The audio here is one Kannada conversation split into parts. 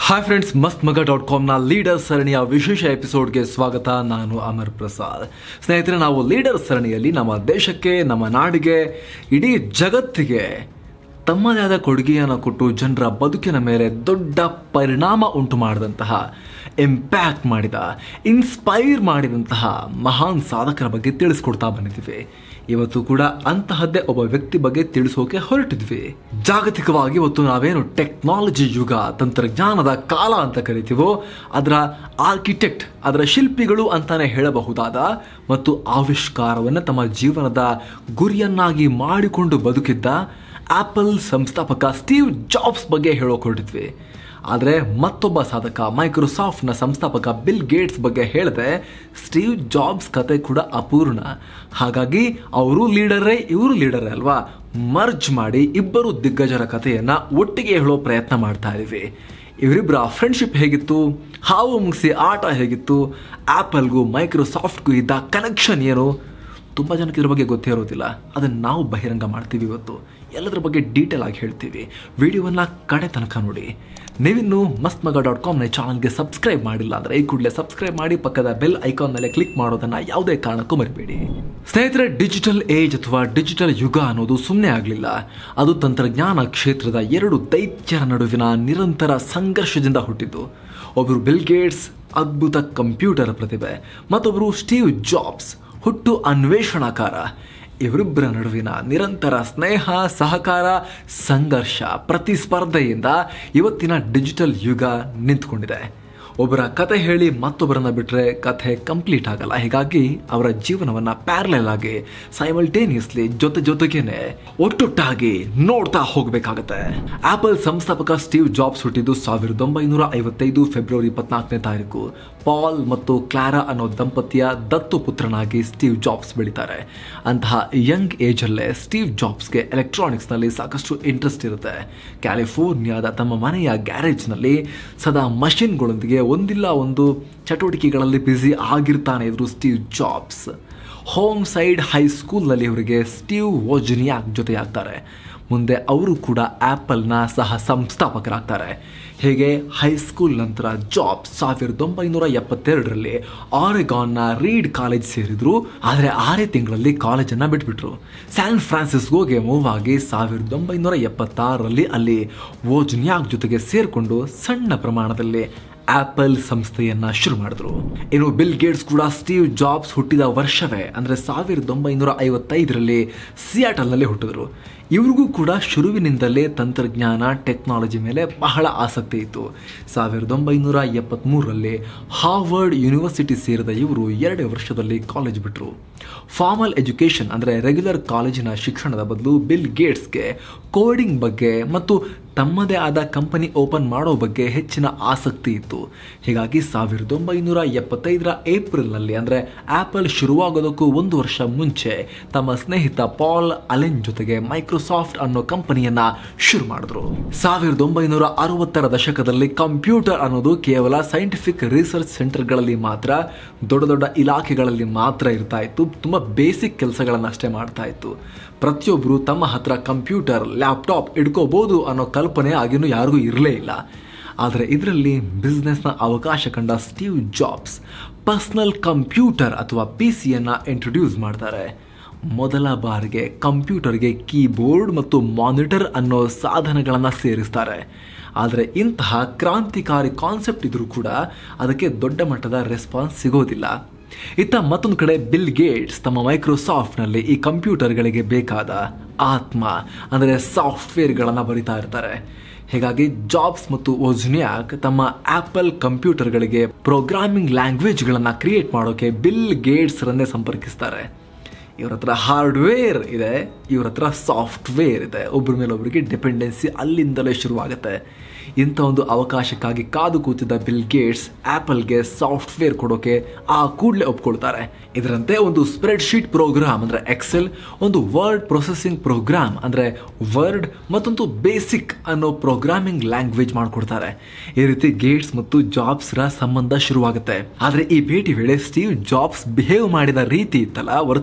ಹಾಯ್ ಫ್ರೆಂಡ್ಸ್ ಮಸ್ತ್ ಮಗ ಡಾಟ್ ಕಾಮ್ನ ಲೀಡರ್ ಸರಣಿಯ ವಿಶೇಷ ಎಪಿಸೋಡ್ಗೆ ಸ್ವಾಗತ ನಾನು ಅಮರ್ ಪ್ರಸಾದ್ ಸ್ನೇಹಿತರೆ ನಾವು ಲೀಡರ್ ಸರಣಿಯಲ್ಲಿ ನಮ್ಮ ದೇಶಕ್ಕೆ ನಮ್ಮ ನಾಡಿಗೆ ಇಡೀ ಜಗತ್ತಿಗೆ ತಮ್ಮದೇ ಆದ ಕೊಡುಗೆಯನ್ನು ಕೊಟ್ಟು ಜನರ ಬದುಕಿನ ಮೇಲೆ ದೊಡ್ಡ ಪರಿಣಾಮ ಉಂಟು ಮಾಡಿದಂತಹ ಇಂಪ್ಯಾಕ್ಟ್ ಮಾಡಿದ ಇನ್ಸ್ಪೈರ್ ಮಾಡಿದಂತಹ ಮಹಾನ್ ಸಾಧಕರ ಬಗ್ಗೆ ತಿಳಿಸ್ಕೊಡ್ತಾ ಬಂದಿದ್ದೀವಿ ಇವತ್ತು ಕೂಡ ಅಂತಹದ್ದೇ ಒಬ್ಬ ವ್ಯಕ್ತಿ ಬಗ್ಗೆ ತಿಳಿಸೋಕೆ ಹೊರಟಿದ್ವಿ ಜಾಗತಿಕವಾಗಿ ಇವತ್ತು ನಾವೇನು ಟೆಕ್ನಾಲಜಿ ಯುಗ ತಂತ್ರಜ್ಞಾನದ ಕಾಲ ಅಂತ ಕರಿತೀವೋ ಅದರ ಆರ್ಕಿಟೆಕ್ಟ್ ಅದರ ಶಿಲ್ಪಿಗಳು ಅಂತಾನೆ ಹೇಳಬಹುದಾದ ಮತ್ತು ಆವಿಷ್ಕಾರವನ್ನು ತಮ್ಮ ಜೀವನದ ಗುರಿಯನ್ನಾಗಿ ಮಾಡಿಕೊಂಡು ಬದುಕಿದ್ದ ಆಪಲ್ ಸಂಸ್ಥಾಪಕ ಸ್ಟೀವ್ ಜಾಬ್ಸ್ ಬಗ್ಗೆ ಹೇಳೋಕೆ ಹೊರಟಿದ್ವಿ ಆದರೆ ಮತ್ತೊಬ್ಬ ಸಾಧಕ ಮೈಕ್ರೋಸಾಫ್ಟ್ನ ಸಂಸ್ಥಾಪಕ ಬಿಲ್ ಗೇಟ್ಸ್ ಬಗ್ಗೆ ಹೇಳಿದೆ ಸ್ಟೀವ್ ಜಾಬ್ಸ್ ಕತೆ ಕೂಡ ಅಪೂರ್ಣ ಹಾಗಾಗಿ ಅವರು ಲೀಡರೇ ಇವರು ಲೀಡರೇ ಅಲ್ವಾ ಮರ್ಜ್ ಮಾಡಿ ಇಬ್ಬರು ದಿಗ್ಗಜರ ಕಥೆಯನ್ನ ಒಟ್ಟಿಗೆ ಹೇಳೋ ಪ್ರಯತ್ನ ಮಾಡ್ತಾ ಇದೀವಿ ಇವರಿಬ್ಬರ ಫ್ರೆಂಡ್ಶಿಪ್ ಹೇಗಿತ್ತು ಹಾವು ಮುಗಿಸಿ ಆಟ ಹೇಗಿತ್ತು ಆ್ಯಪಲ್ಗೂ ಮೈಕ್ರೋಸಾಫ್ಟ್ಗೂ ಇದ್ದ ಕನೆಕ್ಷನ್ ಏನು ತುಂಬ ಜನಕ್ಕೆ ಇದ್ರ ಬಗ್ಗೆ ಗೊತ್ತೇ ಇರೋದಿಲ್ಲ ಅದನ್ನು ನಾವು ಬಹಿರಂಗ ಮಾಡ್ತೀವಿ ಇವತ್ತು ಎಲ್ಲದರ ಬಗ್ಗೆ ಡೀಟೇಲ್ ಆಗಿ ಹೇಳ್ತೀವಿ ವಿಡಿಯೋವನ್ನು ಕಡೆ ತನಕ ನೋಡಿ ನೀವಿನ್ನು ಮಸ್ತ್ ಮಗ ಡಾಟ್ ಕಾಮ್ನ ಚಾನಲ್ಗೆ ಸಬ್ಸ್ಕ್ರೈಬ್ ಮಾಡಿಲ್ಲ ಅಂದರೆ ಈ ಕೂಡಲೇ ಸಬ್ಸ್ಕ್ರೈಬ್ ಮಾಡಿ ಪಕ್ಕದ ಬೆಲ್ ಐಕಾನ್ ಮೇಲೆ ಕ್ಲಿಕ್ ಮಾಡೋದನ್ನು ಯಾವುದೇ ಕಾರಣಕ್ಕೂ ಮರಿಬೇಡಿ ಸ್ನೇಹಿತರೆ ಡಿಜಿಟಲ್ ಏಜ್ ಅಥವಾ ಡಿಜಿಟಲ್ ಯುಗ ಅನ್ನೋದು ಸುಮ್ಮನೆ ಆಗಲಿಲ್ಲ ಅದು ತಂತ್ರಜ್ಞಾನ ಕ್ಷೇತ್ರದ ಎರಡು ದೈತ್ಯರ ನಡುವಿನ ನಿರಂತರ ಸಂಘರ್ಷದಿಂದ ಹುಟ್ಟಿದ್ದು ಒಬ್ಬರು ಬಿಲ್ ಗೇಟ್ಸ್ ಅದ್ಭುತ ಕಂಪ್ಯೂಟರ್ ಪ್ರತಿಭೆ ಮತ್ತೊಬ್ಬರು ಸ್ಟೀವ್ ಜಾಬ್ಸ್ ಹುಟ್ಟು ಅನ್ವೇಷಣಾಕಾರ ಇವರಿಬ್ಬರ ನಡುವಿನ ನಿರಂತರ ಸ್ನೇಹ ಸಹಕಾರ ಸಂಘರ್ಷ ಪ್ರತಿಸ್ಪರ್ಧೆಯಿಂದ ಇವತ್ತಿನ ಡಿಜಿಟಲ್ ಯುಗ ನಿಂತ್ಕೊಂಡಿದೆ ಒಬ್ಬರ ಕತೆ ಹೇಳಿ ಮತ್ತೊಬ್ಬರನ್ನ ಬಿಟ್ಟರೆ ಕಥೆ ಕಂಪ್ಲೀಟ್ ಆಗಲ್ಲ ಹೀಗಾಗಿ ಅವರ ಜೀವನವನ್ನ ಪ್ಯಾರಲಲ್ ಆಗಿ ಸೈಮಲ್ಟೇನಿಯಸ್ಲಿ ಜೊತೆ ಜೊತೆಗೇನೆ ಒಟ್ಟೊಟ್ಟಾಗಿ ನೋಡ್ತಾ ಹೋಗಬೇಕಾಗತ್ತೆ ಆಪಲ್ ಸಂಸ್ಥಾಪಕ ಸ್ಟೀವ್ ಜಾಬ್ಸ್ ಹುಟ್ಟಿದ್ದು ಸಾವಿರದ ಒಂಬೈನೂರ ಐವತ್ತೈದು ಫೆಬ್ರವರಿ ಇಪ್ಪತ್ನಾಲ್ಕನೇ ತಾರೀಕು ಪಾಲ್ ಮತ್ತು ಕ್ಲಾರಾ ಅನ್ನೋ ದಂಪತಿಯ ದತ್ತು ಪುತ್ರನಾಗಿ ಸ್ಟೀವ್ ಜಾಬ್ಸ್ ಬೆಳೀತಾರೆ ಅಂತಹ ಯಂಗ್ ಏಜಲ್ಲೇ ಸ್ಟೀವ್ ಜಾಬ್ಸ್ಗೆ ಎಲೆಕ್ಟ್ರಾನಿಕ್ಸ್ನಲ್ಲಿ ಸಾಕಷ್ಟು ಇಂಟ್ರೆಸ್ಟ್ ಇರುತ್ತೆ ಕ್ಯಾಲಿಫೋರ್ನಿಯಾದ ತಮ್ಮ ಮನೆಯ ಗ್ಯಾರೇಜ್ನಲ್ಲಿ ಸದಾ ಮಷಿನ್ಗಳೊಂದಿಗೆ ಒಂದಿಲ್ಲ ಒಂದು ಚಟುವಟಿಕೆಗಳಲ್ಲಿ ಬ್ಯುಸಿ ಆಗಿರ್ತಾನೆ ಇದ್ರು ಸ್ಟೀವ್ ಜಾಬ್ಸ್ ಹೋಮ್ ಸೈಡ್ ಹೈಸ್ಕೂಲ್ನಲ್ಲಿ ಅವರಿಗೆ ಸ್ಟೀವ್ ವೋಜನಿಯಾಕ್ ಜೊತೆಯಾಗ್ತಾರೆ ಮುಂದೆ ಅವರು ಕೂಡ ಆ್ಯಪಲ್ನ ಸಹ ಸಂಸ್ಥಾಪಕರಾಗ್ತಾರೆ ಹೀಗೆ ಹೈಸ್ಕೂಲ್ ನಂತರ ಜಾಬ್ ಸಾವಿರದ ಒಂಬೈನೂರ ಎಪ್ಪತ್ತೆರಡರಲ್ಲಿ ಆರೆಗಾನ್ನ ರೀಡ್ ಕಾಲೇಜ್ ಸೇರಿದ್ರು ಆದರೆ ಆರೇ ತಿಂಗಳಲ್ಲಿ ಕಾಲೇಜನ್ನು ಬಿಟ್ಬಿಟ್ರು ಸ್ಯಾನ್ ಫ್ರಾನ್ಸಿಸ್ಕೋಗೆ ಮೂವ್ ಆಗಿ ಸಾವಿರದ ಒಂಬೈನೂರ ಎಪ್ಪತ್ತಾರರಲ್ಲಿ ಅಲ್ಲಿ ವೋಜ್ನ್ಯಾಕ್ ಜೊತೆಗೆ ಸೇರಿಕೊಂಡು ಸಣ್ಣ ಪ್ರಮಾಣದಲ್ಲಿ ಆಪಲ್ ಸಂಸ್ಥೆಯನ್ನ ಶುರು ಮಾಡಿದ್ರು ಇನ್ನು ಬಿಲ್ ಗೇಟ್ಸ್ ಕೂಡ ಸ್ಟೀವ್ ಜಾಬ್ಸ್ ಹುಟ್ಟಿದ ವರ್ಷವೇ ಅಂದ್ರೆ ಸಾವಿರದ ಒಂಬೈನೂರ ಐವತ್ತೈದರಲ್ಲಿ ಸಿಯಾಟಲ್ನಲ್ಲಿ ಹುಟ್ಟಿದ್ರು ಇವ್ರಿಗೂ ಕೂಡ ಶುರುವಿನಿಂದಲೇ ತಂತ್ರಜ್ಞಾನ ಟೆಕ್ನಾಲಜಿ ಮೇಲೆ ಬಹಳ ಆಸಕ್ತಿ ಇತ್ತು ಸಾವಿರದ ಒಂಬೈನೂರ ಎಪ್ಪತ್ತ್ಮೂರರಲ್ಲಿ ಹಾರ್ವರ್ಡ್ ಯೂನಿವರ್ಸಿಟಿ ಸೇರಿದ ಇವರು ಎರಡೇ ವರ್ಷದಲ್ಲಿ ಕಾಲೇಜ್ ಬಿಟ್ಟರು ಫಾರ್ಮಲ್ ಎಜುಕೇಷನ್ ಅಂದರೆ ರೆಗ್ಯುಲರ್ ಕಾಲೇಜಿನ ಶಿಕ್ಷಣದ ಬದಲು ಬಿಲ್ ಗೇಟ್ಸ್ಗೆ ಕೋಡಿಂಗ್ ಬಗ್ಗೆ ಮತ್ತು ತಮ್ಮದೇ ಆದ ಕಂಪನಿ ಓಪನ್ ಮಾಡೋ ಬಗ್ಗೆ ಹೆಚ್ಚಿನ ಆಸಕ್ತಿ ಇತ್ತು ಹೀಗಾಗಿ ಸಾವಿರದ ಒಂಬೈನೂರ ಎಪ್ಪತ್ತೈದರ ಏಪ್ರಿಲ್ನಲ್ಲಿ ಅಂದರೆ ಆಪಲ್ ಶುರುವಾಗೋದಕ್ಕೂ ಒಂದು ವರ್ಷ ಮುಂಚೆ ತಮ್ಮ ಸ್ನೇಹಿತ ಪಾಲ್ ಅಲೆನ್ ಜೊತೆಗೆ ಮೈಕ್ರೋಸಾಫ್ಟ್ ಅನ್ನೋ ಕಂಪನಿಯನ್ನ ಶುರು ಮಾಡಿದ್ರು ಸಾವಿರದ ಒಂಬೈನೂರ ಅರವತ್ತರ ದಶಕದಲ್ಲಿ ಕಂಪ್ಯೂಟರ್ ಅನ್ನೋದು ಕೇವಲ ಸೈಂಟಿಫಿಕ್ ರಿಸರ್ಚ್ ಸೆಂಟರ್ಗಳಲ್ಲಿ ಮಾತ್ರ ದೊಡ್ಡ ದೊಡ್ಡ ಇಲಾಖೆಗಳಲ್ಲಿ ಮಾತ್ರ ಇರ್ತಾ ಇತ್ತು ತುಂಬ ಬೇಸಿಕ್ ಕೆಲಸಗಳನ್ನಷ್ಟೇ ಮಾಡ್ತಾ ಇತ್ತು ಪ್ರತಿಯೊಬ್ಬರು ತಮ್ಮ ಹತ್ರ ಕಂಪ್ಯೂಟರ್ ಲ್ಯಾಪ್ಟಾಪ್ ಇಟ್ಕೋಬಹುದು ಅನ್ನೋ ಕಲ್ಪನೆ ಆಗಿನ್ನೂ ಯಾರಿಗೂ ಇರಲೇ ಇಲ್ಲ ಆದರೆ ಇದರಲ್ಲಿ ಬಿಸ್ನೆಸ್ನ ಅವಕಾಶ ಕಂಡ ಸ್ಟೀವ್ ಜಾಬ್ಸ್ ಪರ್ಸ್ನಲ್ ಕಂಪ್ಯೂಟರ್ ಅಥವಾ ಪಿ ಸಿಯನ್ನು ಇಂಟ್ರೊಡ್ಯೂಸ್ ಮಾಡ್ತಾರೆ ಮೊದಲ ಬಾರಿಗೆ ಕಂಪ್ಯೂಟರ್ಗೆ ಕೀಬೋರ್ಡ್ ಮತ್ತು ಮಾನಿಟರ್ ಅನ್ನೋ ಸಾಧನಗಳನ್ನು ಸೇರಿಸ್ತಾರೆ ಆದರೆ ಇಂತಹ ಕ್ರಾಂತಿಕಾರಿ ಕಾನ್ಸೆಪ್ಟ್ ಇದ್ರೂ ಕೂಡ ಅದಕ್ಕೆ ದೊಡ್ಡ ಮಟ್ಟದ ರೆಸ್ಪಾನ್ಸ್ ಸಿಗೋದಿಲ್ಲ ಇತ್ತ ಮತ್ತೊಂದು ಕಡೆ ಬಿಲ್ ಗೇಟ್ಸ್ ತಮ್ಮ ಮೈಕ್ರೋಸಾಫ್ಟ್ನಲ್ಲಿ ಈ ಕಂಪ್ಯೂಟರ್ಗಳಿಗೆ ಬೇಕಾದ ಆತ್ಮ ಅಂದರೆ ಸಾಫ್ಟ್ವೇರ್ಗಳನ್ನು ಬರಿತಾ ಇರ್ತಾರೆ ಹೀಗಾಗಿ ಜಾಬ್ಸ್ ಮತ್ತು ಓಜ್ನಿಯಾಕ್ ತಮ್ಮ ಆಪಲ್ ಕಂಪ್ಯೂಟರ್ಗಳಿಗೆ ಪ್ರೋಗ್ರಾಮಿಂಗ್ ಲ್ಯಾಂಗ್ವೇಜ್ಗಳನ್ನು ಕ್ರಿಯೇಟ್ ಮಾಡೋಕೆ ಬಿಲ್ ಗೇಟ್ಸ್ರನ್ನೇ ಸಂಪರ್ಕಿಸ್ತಾರೆ ಇವ್ರ ಹತ್ರ ಹಾರ್ಡ್ವೇರ್ ಇದೆ ಇವ್ರ ಹತ್ರ ಸಾಫ್ಟ್ವೇರ್ ಇದೆ ಒಬ್ಬರ ಮೇಲೆ ಒಬ್ಬರಿಗೆ ಡಿಪೆಂಡೆನ್ಸಿ ಅಲ್ಲಿಂದಲೇ ಶುರುವಾಗುತ್ತೆ ಇಂಥ ಒಂದು ಅವಕಾಶಕ್ಕಾಗಿ ಕಾದು ಕೂತಿದ್ದ ಬಿಲ್ ಗೇಟ್ಸ್ ಆಪಲ್ಗೆ ಸಾಫ್ಟ್ವೇರ್ ಕೊಡೋಕೆ ಆ ಕೂಡಲೇ ಒಪ್ಕೊಳ್ತಾರೆ ಇದರಂತೆ ಒಂದು ಸ್ಪ್ರೆಡ್ ಶೀಟ್ ಪ್ರೋಗ್ರಾಮ್ ಅಂದರೆ ಎಕ್ಸೆಲ್ ಒಂದು ವರ್ಡ್ ಪ್ರೊಸೆಸಿಂಗ್ ಪ್ರೋಗ್ರಾಮ್ ಅಂದರೆ ವರ್ಡ್ ಮತ್ತೊಂದು ಬೇಸಿಕ್ ಅನ್ನೋ ಪ್ರೋಗ್ರಾಮಿಂಗ್ ಲ್ಯಾಂಗ್ವೇಜ್ ಮಾಡಿಕೊಡ್ತಾರೆ ಈ ರೀತಿ ಗೇಟ್ಸ್ ಮತ್ತು ಜಾಬ್ಸ್ರ ಸಂಬಂಧ ಶುರುವಾಗುತ್ತೆ ಆದರೆ ಈ ಭೇಟಿ ವೇಳೆ ಸ್ಟೀವ್ ಜಾಬ್ಸ್ ಬಿಹೇವ್ ಮಾಡಿದ ರೀತಿ ಇತ್ತಲ್ಲ ವರ್ತಿಸಿದ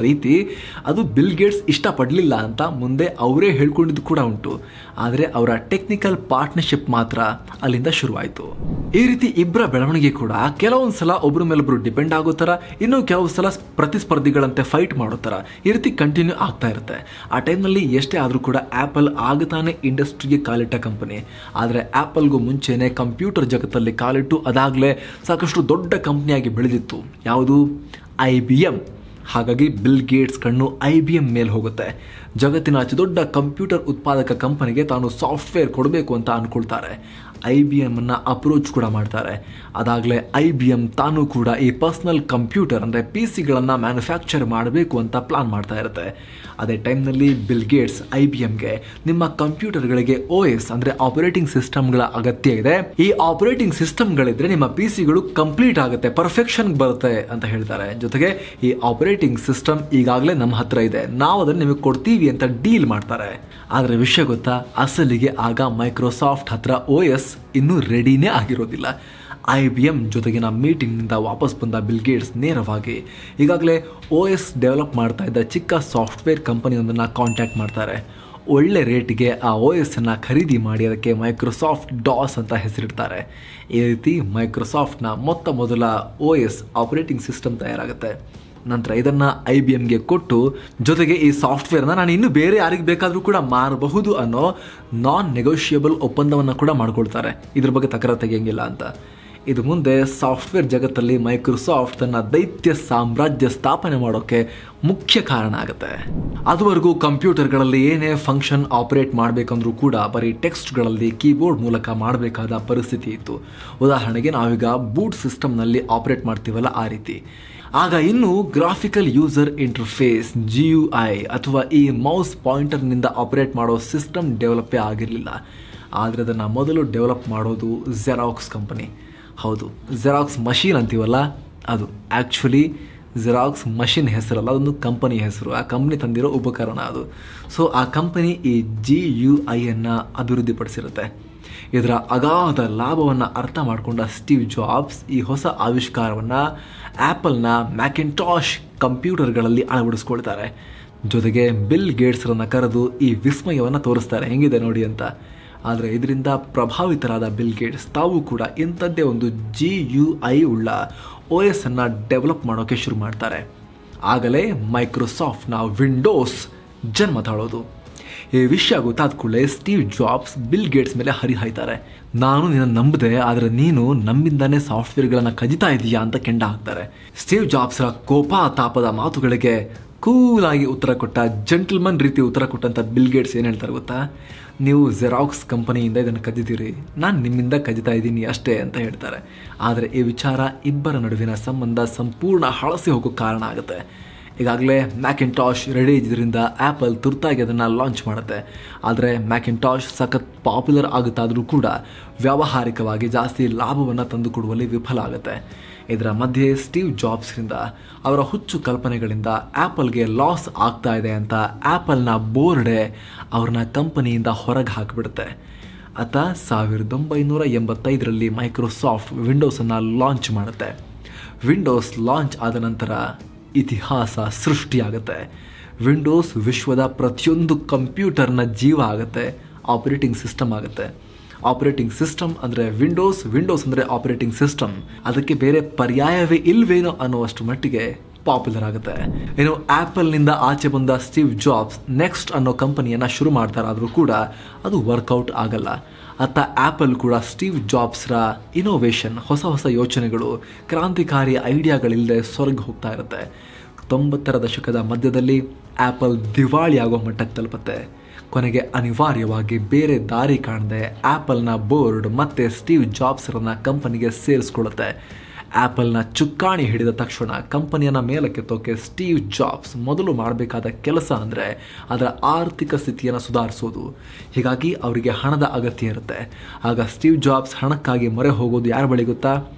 ರೀತಿ ಅದು ಬಿಲ್ ಗೇಟ್ಸ್ ಇಷ್ಟಪಡಲಿಲ್ಲ ಅಂತ ಮುಂದೆ ಅವರೇ ಹೇಳ್ಕೊಂಡಿದ್ದು ಕೂಡ ಉಂಟು ಆದರೆ ಅವರ ಟೆಕ್ನಿಕಲ್ ಪಾರ್ಟ್ನರ್ಶಿಪ್ ಮಾತ್ರ ಅಲ್ಲಿಂದ ಶುರುವಾಯಿತು ಈ ರೀತಿ ಇಬ್ಬರ ಬೆಳವಣಿಗೆ ಕೂಡ ಕೆಲವೊಂದು ಸಲ ಒಬ್ಬರ ಮೇಲೊಬ್ರು ಡಿಪೆಂಡ್ ಆಗೋ ಥರ ಇನ್ನು ಕೆಲವು ಸಲ ಪ್ರತಿಸ್ಪರ್ಧಿಗಳಂತೆ ಫೈಟ್ ಮಾಡೋ ಥರ ಈ ರೀತಿ ಕಂಟಿನ್ಯೂ ಆಗ್ತಾ ಇರುತ್ತೆ ಆ ಟೈಮ್ನಲ್ಲಿ ಎಷ್ಟೇ ಆದರೂ ಕೂಡ ಆ್ಯಪಲ್ ಆಗತಾನೆ ಇಂಡಸ್ಟ್ರಿಗೆ ಕಾಲಿಟ್ಟ ಕಂಪನಿ ಆದರೆ ಆ್ಯಪಲ್ಗೂ ಮುಂಚೆನೆ ಕಂಪ್ಯೂಟರ್ ಜಗತ್ತಲ್ಲಿ ಕಾಲಿಟ್ಟು ಅದಾಗಲೇ ಸಾಕಷ್ಟು ದೊಡ್ಡ ಕಂಪ್ನಿಯಾಗಿ ಬೆಳೆದಿತ್ತು ಯಾವುದು ಐ ಬಿ ಎಮ್ ಹಾಗಾಗಿ ಬಿಲ್ ಗೇಟ್ಸ್ ಕಣ್ಣು ಐ ಬಿ ಎಮ್ ಮೇಲೆ ಹೋಗುತ್ತೆ ಜಗತ್ತಿನ ಅತಿ ದೊಡ್ಡ ಕಂಪ್ಯೂಟರ್ ಉತ್ಪಾದಕ ಕಂಪನಿಗೆ ತಾನು ಸಾಫ್ಟ್ವೇರ್ ಕೊಡಬೇಕು ಅಂತ ಅಂದ್ಕೊಳ್ತಾರೆ ಐ ಬಿ ಎಮ್ಮನ್ನು ಅಪ್ರೋಚ್ ಕೂಡ ಮಾಡ್ತಾರೆ ಅದಾಗಲೇ ಐ ಬಿ ಎಮ್ ತಾನು ಕೂಡ ಈ ಪರ್ಸ್ನಲ್ ಕಂಪ್ಯೂಟರ್ ಅಂದರೆ ಪಿ ಸಿಗಳನ್ನು ಮ್ಯಾನುಫ್ಯಾಕ್ಚರ್ ಮಾಡಬೇಕು ಅಂತ ಪ್ಲಾನ್ ಮಾಡ್ತಾ ಇರುತ್ತೆ ಅದೇ ಟೈಮ್ನಲ್ಲಿ ಬಿಲ್ ಗೇಟ್ಸ್ ಐ ಬಿ ಎಮ್ಗೆ ನಿಮ್ಮ ಕಂಪ್ಯೂಟರ್ಗಳಿಗೆ ಓ ಎಸ್ ಅಂದರೆ ಆಪರೇಟಿಂಗ್ ಸಿಸ್ಟಮ್ಗಳ ಅಗತ್ಯ ಇದೆ ಈ ಆಪರೇಟಿಂಗ್ ಸಿಸ್ಟಮ್ಗಳಿದ್ರೆ ನಿಮ್ಮ ಪಿ ಸಿಗಳು ಕಂಪ್ಲೀಟ್ ಆಗುತ್ತೆ ಪರ್ಫೆಕ್ಷನ್ ಬರುತ್ತೆ ಅಂತ ಹೇಳ್ತಾರೆ ಜೊತೆಗೆ ಈ ಆಪರೇಟಿಂಗ್ ಸಿಸ್ಟಮ್ ಈಗಾಗಲೇ ನಮ್ಮ ಹತ್ರ ಇದೆ ನಾವು ಅದನ್ನು ನಿಮಗೆ ಕೊಡ್ತೀವಿ ಅಂತ ಡೀಲ್ ಮಾಡ್ತಾರೆ ಆದರೆ ವಿಷಯ ಗೊತ್ತಾ ಅಸಲಿಗೆ ಆಗ ಮೈಕ್ರೋಸಾಫ್ಟ್ ಹತ್ರ ಓ ಎಸ್ ಇನ್ನೂ ರೆಡಿನೇ ಆಗಿರೋದಿಲ್ಲ ಐ ಬಿ ಎಮ್ ಜೊತೆಗಿನ ಮೀಟಿಂಗ್ನಿಂದ ವಾಪಸ್ ಬಂದ ಬಿಲ್ ಗೇಟ್ಸ್ ನೇರವಾಗಿ ಈಗಾಗಲೇ ಓ ಎಸ್ ಡೆವಲಪ್ ಮಾಡ್ತಾ ಇದ್ದ ಚಿಕ್ಕ ಸಾಫ್ಟ್ವೇರ್ ಕಂಪನಿಯೊಂದನ್ನು ಕಾಂಟ್ಯಾಕ್ಟ್ ಮಾಡ್ತಾರೆ ಒಳ್ಳೆ ರೇಟಿಗೆ ಆ ಓ ಎಸ್ ಅನ್ನು ಖರೀದಿ ಮಾಡಿ ಅದಕ್ಕೆ ಮೈಕ್ರೋಸಾಫ್ಟ್ ಡಾಸ್ ಅಂತ ಹೆಸರಿಡ್ತಾರೆ ಈ ರೀತಿ ಮೈಕ್ರೋಸಾಫ್ಟ್ನ ಮೊತ್ತ ಮೊದಲ ಓ ಎಸ್ ಆಪರೇಟಿಂಗ್ ಸಿಸ್ಟಮ್ ತಯಾರಾಗುತ್ತೆ ನಂತರ ಇದನ್ನು ಐ ಬಿ ಎಮ್ಗೆ ಕೊಟ್ಟು ಜೊತೆಗೆ ಈ ಸಾಫ್ಟ್ವೇರ್ನ ನಾನು ಇನ್ನೂ ಬೇರೆ ಯಾರಿಗೆ ಬೇಕಾದರೂ ಕೂಡ ಮಾರಬಹುದು ಅನ್ನೋ ನಾನ್ ನೆಗೋಷಿಯಬಲ್ ಒಪ್ಪಂದವನ್ನು ಕೂಡ ಮಾಡ್ಕೊಳ್ತಾರೆ ಇದ್ರ ಬಗ್ಗೆ ತಕರಾರು ತೆಗೆಯಂಗಿಲ್ಲ ಅಂತ ಇದು ಮುಂದೆ ಸಾಫ್ಟ್ವೇರ್ ಜಗತ್ತಲ್ಲಿ ಮೈಕ್ರೋಸಾಫ್ಟ್ ತನ್ನ ದೈತ್ಯ ಸಾಮ್ರಾಜ್ಯ ಸ್ಥಾಪನೆ ಮಾಡೋಕ್ಕೆ ಮುಖ್ಯ ಕಾರಣ ಆಗುತ್ತೆ ಅದುವರೆಗೂ ಕಂಪ್ಯೂಟರ್ಗಳಲ್ಲಿ ಏನೇ ಫಂಕ್ಷನ್ ಆಪರೇಟ್ ಮಾಡಬೇಕಂದ್ರೂ ಕೂಡ ಬರೀ ಟೆಕ್ಸ್ಟ್ಗಳಲ್ಲಿ ಕೀಬೋರ್ಡ್ ಮೂಲಕ ಮಾಡಬೇಕಾದ ಪರಿಸ್ಥಿತಿ ಇತ್ತು ಉದಾಹರಣೆಗೆ ನಾವೀಗ ಬೂಟ್ ಸಿಸ್ಟಮ್ನಲ್ಲಿ ಆಪರೇಟ್ ಮಾಡ್ತೀವಲ್ಲ ಆ ರೀತಿ ಆಗ ಇನ್ನು graphical user interface G U I ಅಥವಾ ಈ ಮೌಸ್ ಪಾಯಿಂಟರ್ನಿಂದ ಆಪರೇಟ್ ಮಾಡೋ ಸಿಸ್ಟಮ್ ಡೆವಲಪೇ ಆಗಿರಲಿಲ್ಲ ಆದರೆ ಅದನ್ನು ಮೊದಲು ಡೆವಲಪ್ ಮಾಡೋದು ಜೆರಾಕ್ಸ್ ಕಂಪನಿ ಹೌದು ಜೆರಾಕ್ಸ್ ಮಷೀನ್ ಅಂತೀವಲ್ಲ ಅದು ಆ್ಯಕ್ಚುಲಿ ಜೆರಾಕ್ಸ್ ಮಷಿನ್ ಹೆಸರಲ್ಲ ಅದೊಂದು ಕಂಪನಿ ಹೆಸರು ಆ ಕಂಪನಿ ತಂದಿರೋ ಉಪಕರಣ ಅದು ಸೊ ಆ ಕಂಪನಿ ಈ ಜಿ ಯು ಐಯನ್ನು ಅಭಿವೃದ್ಧಿಪಡಿಸಿರುತ್ತೆ ಇದರ ಅಗಾಧ ಲಾಭವನ್ನು ಅರ್ಥ ಮಾಡಿಕೊಂಡ ಸ್ಟೀವ್ ಜಾಬ್ಸ್ ಈ ಹೊಸ ಆವಿಷ್ಕಾರವನ್ನು ಆ್ಯಪಲ್ನ ಮ್ಯಾಕಿಂಟಾಶ್ ಕಂಪ್ಯೂಟರ್ಗಳಲ್ಲಿ ಅಳವಡಿಸ್ಕೊಳ್ತಾರೆ ಜೊತೆಗೆ ಬಿಲ್ ಗೇಟ್ಸ್ರನ್ನು ಕರೆದು ಈ ವಿಸ್ಮಯವನ್ನು ತೋರಿಸ್ತಾರೆ ಹೆಂಗಿದೆ ನೋಡಿ ಅಂತ ಆದರೆ ಇದರಿಂದ ಪ್ರಭಾವಿತರಾದ ಬಿಲ್ ಗೇಟ್ಸ್ ತಾವು ಕೂಡ ಇಂಥದ್ದೇ ಒಂದು ಜಿ ಯು ಐ ಉಳ್ಳ ಓ ಎಸ್ ಅನ್ನು ಡೆವಲಪ್ ಮಾಡೋಕ್ಕೆ ಶುರು ಮಾಡ್ತಾರೆ ಆಗಲೇ ಮೈಕ್ರೋಸಾಫ್ಟ್ನ ವಿಂಡೋಸ್ ಜನ್ಮ ತಾಳೋದು ಈ ವಿಷಯ ಗೊತ್ತಾದ ಕೂಡಲೇ ಸ್ಟೀವ್ ಜಾಬ್ಸ್ ಬಿಲ್ ಗೇಟ್ಸ್ ಮೇಲೆ ಹರಿಹಾಯ್ತಾರೆ ನಾನು ನಿನ್ನ ನಂಬದೆ ಆದರೆ ನೀನು ನಮ್ಮಿಂದಾನೇ ಸಾಫ್ಟ್ವೇರ್ಗಳನ್ನು ಕದಿತಾ ಇದೀಯಾ ಅಂತ ಕೆಂಡ ಹಾಕ್ತಾರೆ ಸ್ಟೀವ್ ಜಾಬ್ಸ್ರ ಕೋಪ ತಾಪದ ಮಾತುಗಳಿಗೆ ಕೂಲಾಗಿ ಉತ್ತರ ಕೊಟ್ಟ ಜೆಂಟಲ್ಮನ್ ರೀತಿ ಉತ್ತರ ಕೊಟ್ಟಂಥ ಬಿಲ್ ಗೇಟ್ಸ್ ಏನು ಹೇಳ್ತಾರೆ ಗೊತ್ತಾ ನೀವು ಜೆರಾಕ್ಸ್ ಕಂಪನಿಯಿಂದ ಇದನ್ನು ಕದಿತೀರಿ ನಾನು ನಿಮ್ಮಿಂದ ಕದಿತಾ ಇದ್ದೀನಿ ಅಷ್ಟೇ ಅಂತ ಹೇಳ್ತಾರೆ ಆದರೆ ಈ ವಿಚಾರ ಇಬ್ಬರ ನಡುವಿನ ಸಂಬಂಧ ಸಂಪೂರ್ಣ ಹಳಸಿ ಹೋಗೋ ಕಾರಣ ಆಗುತ್ತೆ ಈಗಾಗಲೇ ಮ್ಯಾಕಿಂಟಾಶ್ ರೆಡಿ ಇದ್ರಿಂದ ಆ್ಯಪಲ್ ತುರ್ತಾಗಿ ಅದನ್ನು ಲಾಂಚ್ ಮಾಡುತ್ತೆ ಆದರೆ ಮ್ಯಾಕಿಂಟಾಶ್ ಸಖತ್ ಪಾಪ್ಯುಲರ್ ಆಗುತ್ತಾದರೂ ಕೂಡ ವ್ಯಾವಹಾರಿಕವಾಗಿ ಜಾಸ್ತಿ ಲಾಭವನ್ನು ತಂದುಕೊಡುವಲ್ಲಿ ವಿಫಲ ಆಗುತ್ತೆ ಇದರ ಮಧ್ಯೆ ಸ್ಟೀವ್ ಜಾಬ್ಸ್ರಿಂದ ಅವರ ಹುಚ್ಚು ಕಲ್ಪನೆಗಳಿಂದ ಆ್ಯಪಲ್ಗೆ ಲಾಸ್ ಆಗ್ತಾ ಇದೆ ಅಂತ ಆ್ಯಪಲ್ನ ಬೋರ್ಡೆ ಅವ್ರನ್ನ ಕಂಪನಿಯಿಂದ ಹೊರಗೆ ಹಾಕಿಬಿಡುತ್ತೆ ಆತ ಸಾವಿರದ ಒಂಬೈನೂರ ಎಂಬತ್ತೈದರಲ್ಲಿ ಮೈಕ್ರೋಸಾಫ್ಟ್ ವಿಂಡೋಸನ್ನು ಲಾಂಚ್ ಮಾಡುತ್ತೆ ವಿಂಡೋಸ್ ಲಾಂಚ್ ಆದ ನಂತರ ಇತಿಹಾಸ ಸೃಷ್ಟಿಯಾಗುತ್ತೆ ವಿಂಡೋಸ್ ವಿಶ್ವದ ಪ್ರತಿಯೊಂದು ಕಂಪ್ಯೂಟರ್ನ ಜೀವ ಆಗುತ್ತೆ ಆಪರೇಟಿಂಗ್ ಸಿಸ್ಟಮ್ ಆಗುತ್ತೆ ಆಪರೇಟಿಂಗ್ ಸಿಸ್ಟಮ್ ಅಂದರೆ ವಿಂಡೋಸ್ ವಿಂಡೋಸ್ ಅಂದರೆ ಆಪರೇಟಿಂಗ್ ಸಿಸ್ಟಮ್ ಅದಕ್ಕೆ ಬೇರೆ ಪರ್ಯಾಯವೇ ಇಲ್ವೇನೋ ಅನ್ನುವಷ್ಟು ಮಟ್ಟಿಗೆ ಪಾಪ್ಯುಲರ್ ಆಗುತ್ತೆ ಇನ್ನು ಆ್ಯಪಲ್ನಿಂದ ಆಚೆ ಬಂದ ಸ್ಟೀವ್ ಜಾಬ್ಸ್ ನೆಕ್ಸ್ಟ್ ಅನ್ನೋ ಕಂಪನಿಯನ್ನು ಶುರು ಮಾಡ್ತಾರಾದರೂ ಕೂಡ ಅದು ವರ್ಕೌಟ್ ಆಗಲ್ಲ ಅತ್ತ ಆ್ಯಪಲ್ ಕೂಡ ಸ್ಟೀವ್ ಜಾಬ್ಸ್ರ ಇನೋವೇಷನ್ ಹೊಸ ಹೊಸ ಯೋಚನೆಗಳು ಕ್ರಾಂತಿಕಾರಿ ಐಡಿಯಾಗಳಿಲ್ಲದೆ ಸೊರಗಿ ಹೋಗ್ತಾ ಇರುತ್ತೆ ತೊಂಬತ್ತರ ದಶಕದ ಮಧ್ಯದಲ್ಲಿ ಆ್ಯಪಲ್ ದಿವಾಳಿ ಆಗೋ ಮಟ್ಟಕ್ಕೆ ತಲುಪುತ್ತೆ ಕೊನೆಗೆ ಅನಿವಾರ್ಯವಾಗಿ ಬೇರೆ ದಾರಿ ಕಾಣದೆ ಆ್ಯಪಲ್ನ ಬೋರ್ಡ್ ಮತ್ತೆ ಸ್ಟೀವ್ ಜಾಬ್ಸ್ರನ್ನ ಕಂಪನಿಗೆ ಸೇರಿಸ್ಕೊಳ್ಳುತ್ತೆ ಆ್ಯಪಲ್ನ ಚುಕ್ಕಾಣಿ ಹಿಡಿದ ತಕ್ಷಣ ಕಂಪನಿಯನ್ನು ಮೇಲಕ್ಕೆತ್ತೋಕೆ ಸ್ಟೀವ್ ಜಾಬ್ಸ್ ಮೊದಲು ಮಾಡಬೇಕಾದ ಕೆಲಸ ಅಂದರೆ ಅದರ ಆರ್ಥಿಕ ಸ್ಥಿತಿಯನ್ನು ಸುಧಾರಿಸೋದು ಹೀಗಾಗಿ ಅವರಿಗೆ ಹಣದ ಅಗತ್ಯ ಇರುತ್ತೆ ಆಗ ಸ್ಟೀವ್ ಜಾಬ್ಸ್ ಹಣಕ್ಕಾಗಿ ಮೊರೆ ಹೋಗೋದು ಯಾರ ಬಳಿ ಗೊತ್ತಾ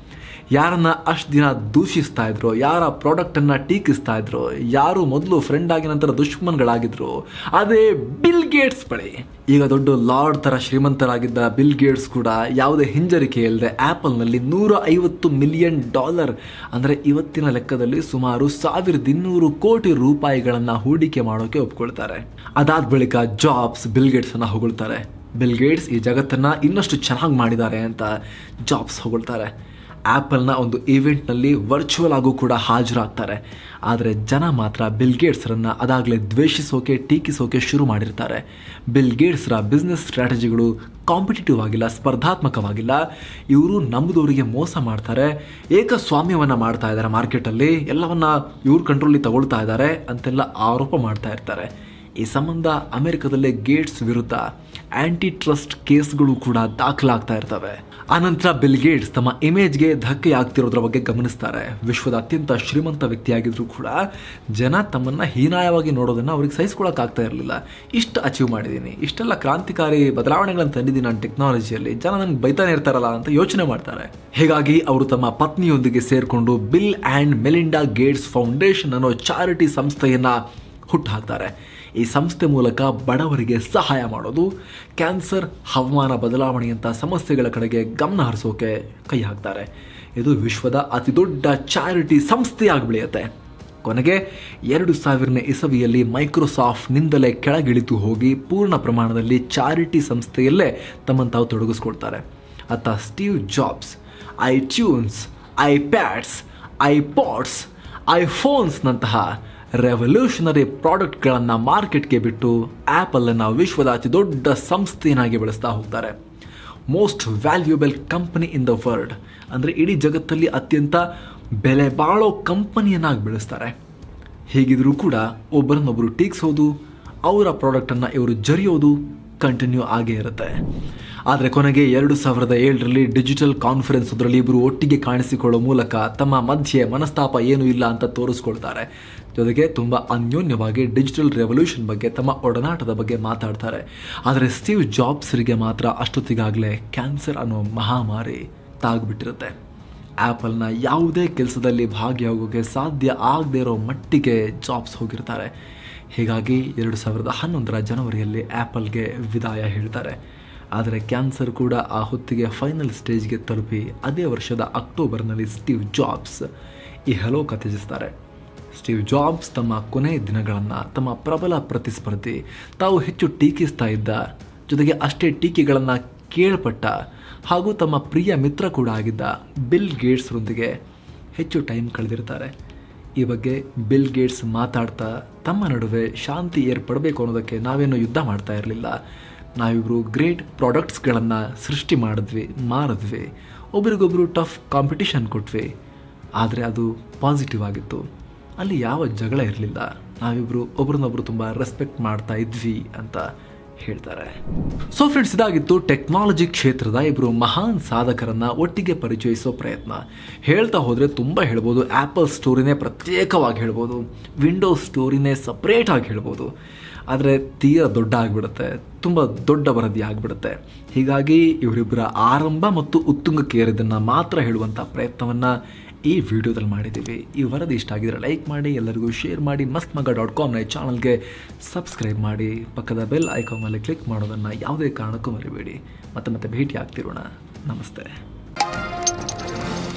ಯಾರನ್ನ ಅಷ್ಟು ದಿನ ದೂಷಿಸ್ತಾ ಇದ್ರು ಯಾರ ಪ್ರಾಡಕ್ಟನ್ನು ಟೀಕಿಸ್ತಾ ಇದ್ರು ಯಾರು ಮೊದಲು ಫ್ರೆಂಡ್ ಆಗಿ ನಂತರ ದುಶ್ಮನ್ಗಳಾಗಿದ್ರು ಅದೇ ಬಿಲ್ ಗೇಟ್ಸ್ ಬಳಿ ಈಗ ದೊಡ್ಡ ಲಾರ್ಡ್ ತರ ಶ್ರೀಮಂತರಾಗಿದ್ದ ಬಿಲ್ ಗೇಟ್ಸ್ ಕೂಡ ಯಾವುದೇ ಹಿಂಜರಿಕೆ ಇಲ್ಲದೆ ಆ್ಯಪಲ್ನಲ್ಲಿ ನೂರ ಐವತ್ತು ಮಿಲಿಯನ್ ಡಾಲರ್ ಅಂದರೆ ಇವತ್ತಿನ ಲೆಕ್ಕದಲ್ಲಿ ಸುಮಾರು ಸಾವಿರದ ಇನ್ನೂರು ಕೋಟಿ ರೂಪಾಯಿಗಳನ್ನು ಹೂಡಿಕೆ ಮಾಡೋಕೆ ಒಪ್ಕೊಳ್ತಾರೆ ಅದಾದ ಬಳಿಕ ಜಾಬ್ಸ್ ಬಿಲ್ ಗೇಟ್ಸನ್ನು ಹೊಗಳ್ತಾರೆ ಬಿಲ್ ಗೇಟ್ಸ್ ಈ ಜಗತ್ತನ್ನು ಇನ್ನಷ್ಟು ಚೆನ್ನಾಗಿ ಮಾಡಿದ್ದಾರೆ ಅಂತ ಜಾಬ್ಸ್ ಹೊಗಳ್ತಾರೆ ಆ್ಯಪಲ್ನ ಒಂದು ಈವೆಂಟ್ನಲ್ಲಿ ವರ್ಚುವಲ್ ಆಗು ಕೂಡ ಹಾಜರಾಗ್ತಾರೆ ಆದರೆ ಜನ ಮಾತ್ರ ಬಿಲ್ ಗೇಟ್ಸ್ರನ್ನು ಅದಾಗಲೇ ದ್ವೇಷಿಸೋಕೆ ಟೀಕಿಸೋಕೆ ಶುರು ಮಾಡಿರ್ತಾರೆ ಬಿಲ್ ಗೇಟ್ಸ್ರ ಬಿಸ್ನೆಸ್ ಸ್ಟ್ರಾಟಜಿಗಳು ಕಾಂಪಿಟೇಟಿವ್ ಆಗಿಲ್ಲ ಸ್ಪರ್ಧಾತ್ಮಕವಾಗಿಲ್ಲ ಇವರು ನಂಬುದವರಿಗೆ ಮೋಸ ಮಾಡ್ತಾರೆ ಏಕಸ್ವಾಮ್ಯವನ್ನು ಮಾಡ್ತಾ ಇದ್ದಾರೆ ಮಾರ್ಕೆಟಲ್ಲಿ ಎಲ್ಲವನ್ನ ಇವ್ರ ಕಂಟ್ರೋಲಿ ತಗೊಳ್ತಾ ಇದ್ದಾರೆ ಅಂತೆಲ್ಲ ಆರೋಪ ಮಾಡ್ತಾ ಇರ್ತಾರೆ ಈ ಸಂಬಂಧ ಅಮೆರಿಕದಲ್ಲೇ ಗೇಟ್ಸ್ ವಿರುದ್ಧ ಆಂಟಿ ಟ್ರಸ್ಟ್ ಕೇಸ್ಗಳು ಕೂಡ ದಾಖಲಾಗ್ತಾ ಇರ್ತವೆ ಆನಂತರ ಬಿಲ್ ಗೇಟ್ಸ್ ತಮ್ಮ ಇಮೇಜ್ಗೆ ಧಕ್ಕೆ ಆಗ್ತಿರೋದ್ರ ಬಗ್ಗೆ ಗಮನಿಸ್ತಾರೆ ವಿಶ್ವದ ಅತ್ಯಂತ ಶ್ರೀಮಂತ ವ್ಯಕ್ತಿಯಾಗಿದ್ರು ಕೂಡ ಜನ ತಮ್ಮನ್ನ ಹೀನಾಯವಾಗಿ ನೋಡೋದನ್ನ ಅವ್ರಿಗೆ ಸಹಿಸ್ಕೊಳಕ್ ಆಗ್ತಾ ಇರಲಿಲ್ಲ ಇಷ್ಟು ಅಚೀವ್ ಮಾಡಿದ್ದೀನಿ ಇಷ್ಟೆಲ್ಲ ಕ್ರಾಂತಿಕಾರಿ ಬದಲಾವಣೆಗಳನ್ನು ತಂದಿದ್ದೀನಿ ನಾನು ಟೆಕ್ನಾಲಜಿಯಲ್ಲಿ ಜನ ನನ್ಗೆ ಬೈತಾನೆ ಇರ್ತಾರಲ್ಲ ಅಂತ ಯೋಚನೆ ಮಾಡ್ತಾರೆ ಹೀಗಾಗಿ ಅವರು ತಮ್ಮ ಪತ್ನಿಯೊಂದಿಗೆ ಸೇರಿಕೊಂಡು Bill and Melinda Gates Foundation ಅನ್ನೋ ಚಾರಿಟಿ ಸಂಸ್ಥೆಯನ್ನ ಹುಟ್ಟುಹಾಕ್ತಾರೆ ಈ ಸಂಸ್ಥೆ ಮೂಲಕ ಬಡವರಿಗೆ ಸಹಾಯ ಮಾಡೋದು ಕ್ಯಾನ್ಸರ್ ಹವಾಮಾನ ಬದಲಾವಣೆಯಂಥ ಸಮಸ್ಯೆಗಳ ಕಡೆಗೆ ಗಮನ ಹರಿಸೋಕೆ ಕೈ ಹಾಕ್ತಾರೆ ಇದು ವಿಶ್ವದ ಅತಿ ದೊಡ್ಡ ಚಾರಿಟಿ ಸಂಸ್ಥೆಯಾಗಿ ಬೆಳೆಯುತ್ತೆ ಕೊನೆಗೆ ಎರಡು ಸಾವಿರನೇ ಇಸವಿಯಲ್ಲಿ ಮೈಕ್ರೋಸಾಫ್ಟ್ನಿಂದಲೇ ಕೆಳಗಿಳಿತು ಹೋಗಿ ಪೂರ್ಣ ಪ್ರಮಾಣದಲ್ಲಿ ಚಾರಿಟಿ ಸಂಸ್ಥೆಯಲ್ಲೇ ತಮ್ಮನ್ನು ತಾವು ತೊಡಗಿಸ್ಕೊಳ್ತಾರೆ ಅತ್ತ Steve Jobs iTunes iPads iPods ಐಫೋನ್ಸ್ನಂತಹ ರೆವಲ್ಯೂಷನರಿ ಪ್ರಾಡಕ್ಟ್ಗಳನ್ನು ಮಾರ್ಕೆಟ್ಗೆ ಬಿಟ್ಟು ಆ್ಯಪಲ್ಲನ್ನು ವಿಶ್ವದ ಅತಿ ದೊಡ್ಡ ಸಂಸ್ಥೆಯನ್ನಾಗಿ ಬೆಳೆಸ್ತಾ ಹೋಗ್ತಾರೆ most valuable company in the world ಅಂದರೆ ಇಡೀ ಜಗತ್ತಲ್ಲಿ ಅತ್ಯಂತ ಬೆಲೆ ಬಾಳೋ ಕಂಪನಿಯನ್ನಾಗಿ ಬೆಳೆಸ್ತಾರೆ ಹೇಗಿದ್ರೂ ಕೂಡ ಒಬ್ಬರನ್ನೊಬ್ಬರು ಟೀಕ್ಸೋದು ಅವರ ಪ್ರಾಡಕ್ಟನ್ನು ಇವರು ಜರಿಯೋದು ಕಂಟಿನ್ಯೂ ಆಗೇ ಇರುತ್ತೆ ಆದರೆ ಕೊನೆಗೆ ಎರಡು ಸಾವಿರದ ಏಳರಲ್ಲಿ ಡಿಜಿಟಲ್ ಕಾನ್ಫರೆನ್ಸ್ ಅದರಲ್ಲಿ ಇಬ್ಬರು ಒಟ್ಟಿಗೆ ಕಾಣಿಸಿಕೊಳ್ಳೋ ಮೂಲಕ ತಮ್ಮ ಮಧ್ಯೆ ಮನಸ್ತಾಪ ಏನೂ ಇಲ್ಲ ಅಂತ ತೋರಿಸ್ಕೊಳ್ತಾರೆ ಜೊತೆಗೆ ತುಂಬ ಅನ್ಯೋನ್ಯವಾಗಿ ಡಿಜಿಟಲ್ ರೆವಲ್ಯೂಷನ್ ಬಗ್ಗೆ ತಮ್ಮ ಒಡನಾಟದ ಬಗ್ಗೆ ಮಾತಾಡ್ತಾರೆ ಆದರೆ ಸ್ಟೀವ್ ಜಾಬ್ಸ್ರಿಗೆ ಮಾತ್ರ ಅಷ್ಟೊತ್ತಿಗಾಗಲೇ ಕ್ಯಾನ್ಸರ್ ಅನ್ನೋ ಮಹಾಮಾರಿ ತಾಗ್ಬಿಟ್ಟಿರುತ್ತೆ ಆ್ಯಪಲ್ನ ಯಾವುದೇ ಕೆಲಸದಲ್ಲಿ ಭಾಗಿಯಾಗೋಕ್ಕೆ ಸಾಧ್ಯ ಆಗದೇ ಇರೋ ಮಟ್ಟಿಗೆ ಜಾಬ್ಸ್ ಹೋಗಿರ್ತಾರೆ ಹೀಗಾಗಿ ಎರಡು ಸಾವಿರದ ಹನ್ನೊಂದರ ಜನವರಿಯಲ್ಲಿ ಆ್ಯಪಲ್ಗೆ ವಿದಾಯ ಹೇಳ್ತಾರೆ ಆದರೆ ಕ್ಯಾನ್ಸರ್ ಕೂಡ ಆ ಹೊತ್ತಿಗೆ ಫೈನಲ್ ಸ್ಟೇಜ್ಗೆ ತಲುಪಿ ಅದೇ ವರ್ಷದ ಅಕ್ಟೋಬರ್ನಲ್ಲಿ ಸ್ಟೀವ್ ಜಾಬ್ಸ್ ಈ ಹಲೋಕ ತ್ಯಜಿಸ್ತಾರೆ ಸ್ಟೀವ್ ಜಾಬ್ಸ್ ತಮ್ಮ ಕೊನೆಯ ದಿನಗಳನ್ನು ತಮ್ಮ ಪ್ರಬಲ ಪ್ರತಿಸ್ಪರ್ಧಿ ತಾವು ಹೆಚ್ಚು ಟೀಕಿಸ್ತಾ ಇದ್ದ ಜೊತೆಗೆ ಅಷ್ಟೇ ಟೀಕೆಗಳನ್ನು ಕೇಳ್ಪಟ್ಟ ಹಾಗೂ ತಮ್ಮ ಪ್ರಿಯ ಮಿತ್ರ ಕೂಡ ಆಗಿದ್ದ ಬಿಲ್ ಗೇಟ್ಸ್ರೊಂದಿಗೆ ಹೆಚ್ಚು ಟೈಮ್ ಕಳೆದಿರ್ತಾರೆ ಈ ಬಗ್ಗೆ ಬಿಲ್ ಗೇಟ್ಸ್ ಮಾತಾಡ್ತಾ ತಮ್ಮ ನಡುವೆ ಶಾಂತಿ ಏರ್ಪಡಬೇಕು ಅನ್ನೋದಕ್ಕೆ ನಾವೇನು ಯುದ್ಧ ಮಾಡ್ತಾ ಇರಲಿಲ್ಲ ನಾವಿಬ್ಬರು ಗ್ರೇಟ್ ಪ್ರಾಡಕ್ಟ್ಸ್ಗಳನ್ನು ಸೃಷ್ಟಿ ಮಾಡಿದ್ವಿ ಮಾರಿದ್ವಿ ಒಬ್ರಿಗೊಬ್ರು ಟಫ್ ಕಾಂಪಿಟಿಷನ್ ಕೊಟ್ವಿ ಆದರೆ ಅದು ಪಾಸಿಟಿವ್ ಆಗಿತ್ತು ಅಲ್ಲಿ ಯಾವ ಜಗಳ ಇರಲಿಲ್ಲ ನಾವಿಬ್ಬರು ಒಬ್ರನ್ನೊಬ್ರು ತುಂಬ ರೆಸ್ಪೆಕ್ಟ್ ಮಾಡ್ತಾ ಇದ್ವಿ ಅಂತ ಹೇಳ್ತಾರೆ ಸೊ ಫ್ರೆಂಡ್ಸ್ ಇದಾಗಿತ್ತು ಟೆಕ್ನಾಲಜಿ ಕ್ಷೇತ್ರದ ಇಬ್ಬರು ಮಹಾನ್ ಸಾಧಕರನ್ನ ಒಟ್ಟಿಗೆ ಪರಿಚಯಿಸೋ ಪ್ರಯತ್ನ ಹೇಳ್ತಾ ಹೋದರೆ ತುಂಬ ಹೇಳ್ಬೋದು ಆ್ಯಪಲ್ ಸ್ಟೋರಿನೇ ಪ್ರತ್ಯೇಕವಾಗಿ ಹೇಳ್ಬೋದು ವಿಂಡೋಸ್ ಸ್ಟೋರಿನೇ ಸಪ್ರೇಟ್ ಆಗಿ ಹೇಳ್ಬೋದು ಆದರೆ ತೀರ ದೊಡ್ಡ ಆಗಿಬಿಡುತ್ತೆ ತುಂಬ ದೊಡ್ಡ ವರದಿ ಆಗಿಬಿಡುತ್ತೆ ಹೀಗಾಗಿ ಇವರಿಬ್ಬರ ಆರಂಭ ಮತ್ತು ಉತ್ತುಂಗಕ್ಕೇರಿದ್ದನ್ನು ಮಾತ್ರ ಹೇಳುವಂಥ ಪ್ರಯತ್ನವನ್ನು ಈ ವಿಡಿಯೋದಲ್ಲಿ ಮಾಡಿದ್ದೀವಿ ಈ ವರದಿ ಇಷ್ಟ ಆಗಿದ್ರೆ ಲೈಕ್ ಮಾಡಿ ಎಲ್ಲರಿಗೂ ಶೇರ್ ಮಾಡಿ ಮಸ್ತ್ ಮಗ ಡಾಟ್ ಕಾಮ್ನ ಈ ಚಾನಲ್ಗೆ ಸಬ್ಸ್ಕ್ರೈಬ್ ಮಾಡಿ ಪಕ್ಕದ ಬೆಲ್ ಐಕಾನ್ ಮೇಲೆ ಕ್ಲಿಕ್ ಮಾಡೋದನ್ನು ಯಾವುದೇ ಕಾರಣಕ್ಕೂ ಮರಿಬೇಡಿ ಮತ್ತೆ ಮತ್ತೆ ಭೇಟಿ ಆಗ್ತಿರೋಣ ನಮಸ್ತೆ